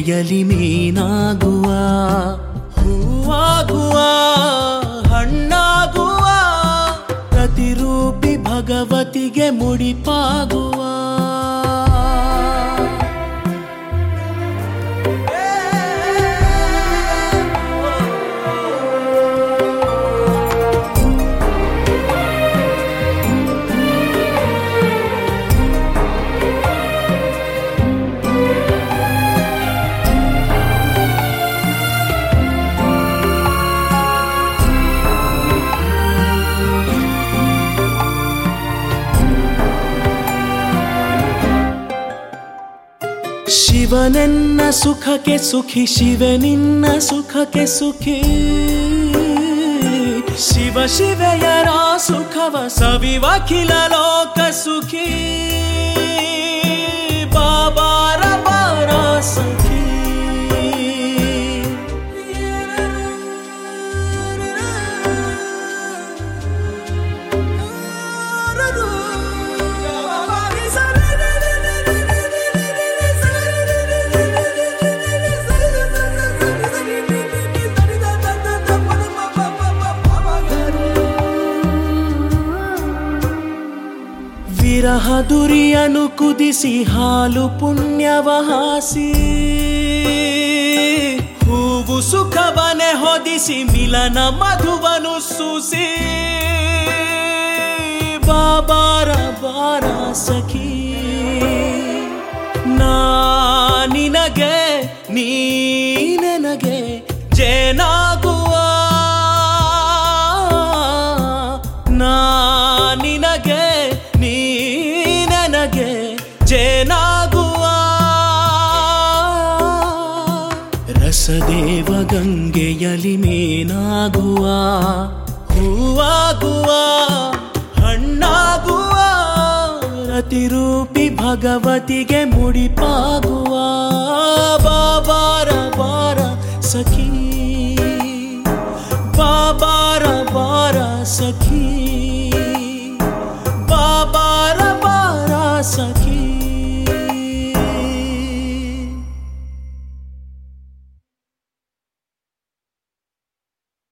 ಗಂಗೆಯಲಿ ಮೀನಾಗುವ ಹೂವಾಗುವ ಹಣ್ಣಾಗುವ ಪ್ರತಿರೂಪಿ ಭಗವತಿಗೆ ಮುಡಿಪಾಗುವ ಶಿವನೆನ್ನ ಸುಖಕ್ಕೆ ಸುಖಿ ಶಿವನಿನ್ನ ಸುಖಕ್ಕೆ ಸುಖಿ ಶಿವ ಶಿವೆಯರ ಸುಖವ ಸವಿವಖಿಲ ಲೋಕ ಸುಖಿ ಬಾಬಾರ ಬಾರ ಸಖಿ ವಿರಹ ದುರಿಯನು ಕುದಿಸಿ ಹಾಲು ಪುಣ್ಯವ ಹಾಸಿ ಹೂವು ಸುಖವನೆ ಹೊದಿಸಿ ಮಿಲನ ಮಧುವನು ಸೂಸಿ ಬಾಬಾರ ಬಾರ ಸಖಿ ನಾ ನಿನಗೆ ನೀ ನನಗೆ ಜೇನಾಗುವ ನಾ ನಿನಗೆ ನೀ ನನಗೆ ಜೇನಾಗುವ ರಸದೇವ ಗಂಗೆಯಲಿ ಮೇನಾಗುವ ಹೂವಾಗುವ ಹಣ್ಣಾಗುವ ರತಿರೂಪಿ ಭಗವತಿಗೆ ಮುಡಿಪಾಗುವ ಬಾಬಾರ ಬಾರ ಸಖಿ ಬಾಬಾರ ಬಾರ ಸಖಿ